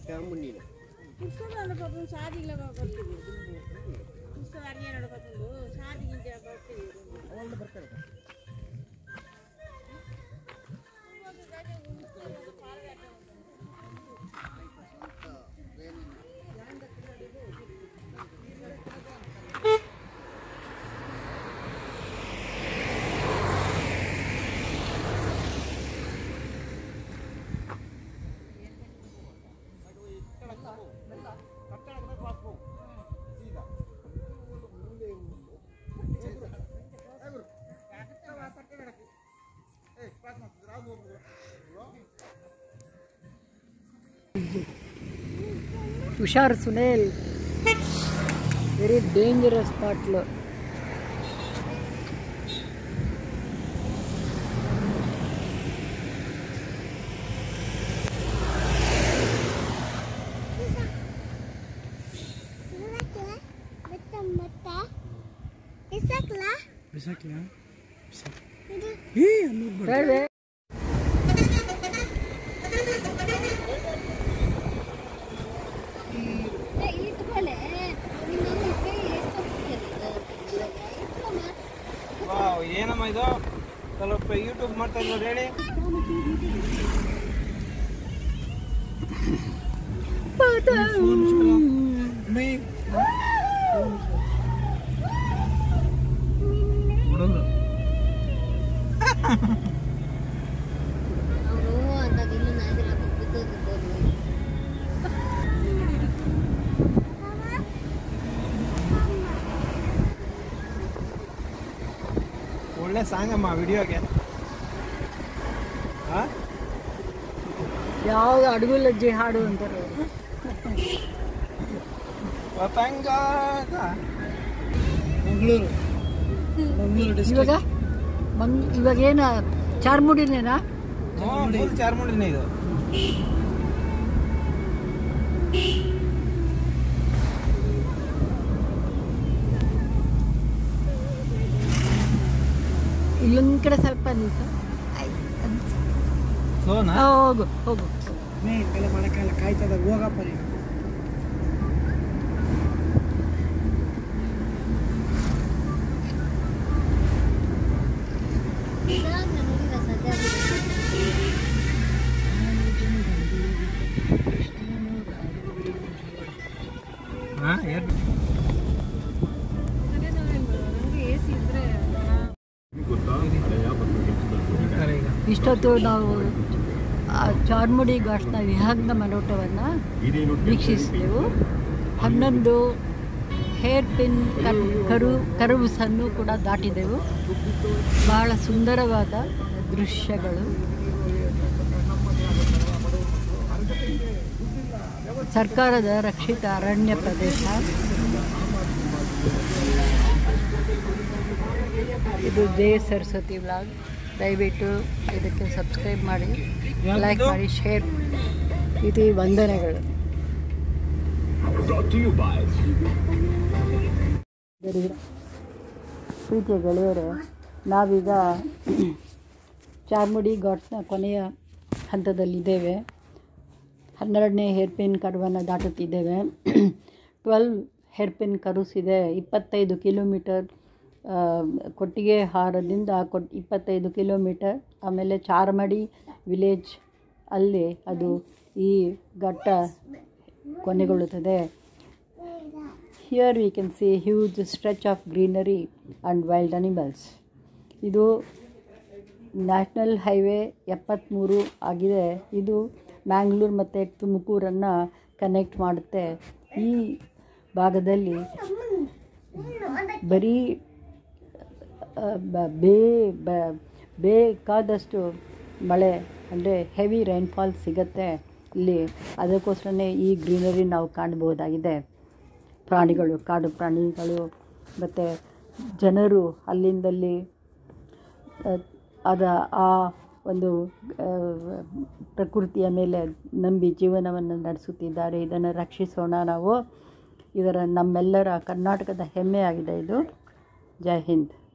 ಚಾಮುಂಡಿನ పుస్తకాలు పాపం షాదీలో పడుతుంది పుస్తకాలు అడిగాడు పడుతుండు షాదీ ఇంటి పడుతుంది ಅವಾಗ ಬರ್ತಾರೆ హుషార్ సునీల్ వెరీ డేంజరస్ స్పాట్లో ವಾವ್ ಏನಮ್ಮ ಇದು ಸ್ವಲ್ಪ ಯೂಟ್ಯೂಬ್ ಮಾಡ್ತಾ ಇದ್ರು ಹೇಳಿ ಹುಡುಗರು ಒಳ್ಳೆ ಸಾಂಗ್ ಅಮ್ಮ ವಿಡಿಯೋಗೆ ಯಾವ್ದು ಅಡುಗು ಲಜ್ಜೆ ಹಾಡು ಅಂತಾರೆ ಅವ್ರು. ಪತಂಗ ಮಂಗಳೂರು ಮಂಗಳೂರು ಇವಾಗ ಮಂಗ್ ಇವಾಗ ಏನ ಚಾರ್ಮುಡಿನೇನಾ ಫುಲ್ ಚಾರ್ಮುಂಡಿನೇ ಇದು ಇಲ್ಲೊಂದ್ ಕಡೆ ಸ್ವಲ್ಪ ನಿಲ್ಸು. ಸೋನಾ ಆ, ಹೋಗು ಹೋಗು ಮೇ ಕೆಲ ಮಳೆಕಾಲ ಕಾಯ್ತದ ಹೋಗಪ್ಪ ನೀವು ಹಾ ಏನು ಹೇಳ್ತಾರೆ ಈಗ ಇಷ್ಟೊತ್ತು ನಾವು ಆ ಚಾರ್ಮುಡಿ ಘಾಟ್ನ ವಿಹಂಗ ಮನೋಟವನ್ನು ವೀಕ್ಷಿಸಿದೆವು ಹನ್ನೊಂದು ಹೇರ್ ಪಿನ್ ಕರ್ ಕರು ಕರುವುಸನ್ನು ಕೂಡ ದಾಟಿದೆವು ಬಹಳ ಸುಂದರವಾದ ದೃಶ್ಯಗಳು ಸರ್ಕಾರದ ರಕ್ಷಿತ ಅರಣ್ಯ ಪ್ರದೇಶ ಇದು ಜೆ ಸರಸ್ವತಿ ವ್ಲಾಗ್ ದಯವಿಟ್ಟು ಇದಕ್ಕೆ ಸಬ್ಸ್ಕ್ರೈಬ್ ಮಾಡಿ ಲೈಕ್ ಮಾಡಿ ಶೇರ್ ಇದು ವಂದನೆಗಳು ಪ್ರೀತಿಯ ಗೆಳೆಯರೆ ನಾವೀಗ ಚಾರ್ಮುಡಿ ಘಾಟ್ನ ಕೊನೆಯ ಹಂತದಲ್ಲಿದ್ದೇವೆ ಹನ್ನೆರಡನೇ ಹೇರ್ಪಿನ್ ಕರ್ವನ್ನು ದಾಟುತ್ತಿದ್ದೇವೆ ಟ್ವೆಲ್ವ್ ಹೇರ್ಪಿನ್ ಕರುಸ್ ಇದೆ ಇಪ್ಪತ್ತೈದು ಕಿಲೋಮೀಟರ್ ಆ, ಕೊಟ್ಟಿಗೆ ಹಾರದಿಂದ ಕೊಟ್ ಇಪ್ಪತ್ತೈದು ಕಿಲೋಮೀಟರ್ ಆಮೇಲೆ ಚಾರ್ಮಡಿ ವಿಲೇಜ್ ಅಲ್ಲಿ ಅದು ಈ ಘಟ್ಟ ಕೊನೆಗೊಳ್ಳುತ್ತದೆ here we can see huge stretch of greenery and wild animals ಇದು ನ್ಯಾಷನಲ್ ಹೈವೇ ಎಪ್ಪತ್ತ್ಮೂರು ಆಗಿದೆ ಇದು ಮ್ಯಾಂಗ್ಳೂರು ಮತ್ತು ತುಮಕೂರನ್ನು ಕನೆಕ್ಟ್ ಮಾಡುತ್ತೆ ಈ ಭಾಗದಲ್ಲಿ ಬರೀ ಆ, ಬ- ಬೇ ಬ- ಬೇಕಾದಷ್ಟು ಮಳೆ ಅಂದರೆ ಹೆವಿ ರೈನ್ಫಾಲ್ ಸಿಗತ್ತೆ ಇಲ್ಲಿ ಅದಕ್ಕೋಸ್ಕರನೇ ಈ ಗ್ರೀನರಿ ನಾವು ಕಾಣಬಹುದಾಗಿದೆ ಪ್ರಾಣಿಗಳು ಕಾಡು ಪ್ರಾಣಿಗಳು ಮತ್ತು ಜನರು ಅಲ್ಲಿಂದಲ್ಲಿ ಆ, ಅದ ಆ ಒಂದು ಆ, ಪ್ರಕೃತಿಯ ಮೇಲೆ ನಂಬಿ ಜೀವನವನ್ನು ನಡೆಸುತ್ತಿದ್ದಾರೆ ಇದನ್ನು ರಕ್ಷಿಸೋಣ ನಾವು ಇದರ ನಮ್ಮೆಲ್ಲರ ಕರ್ನಾಟಕದ ಹೆಮ್ಮೆಯಾಗಿದೆ ಇದು ಜೈ ಹಿಂದ್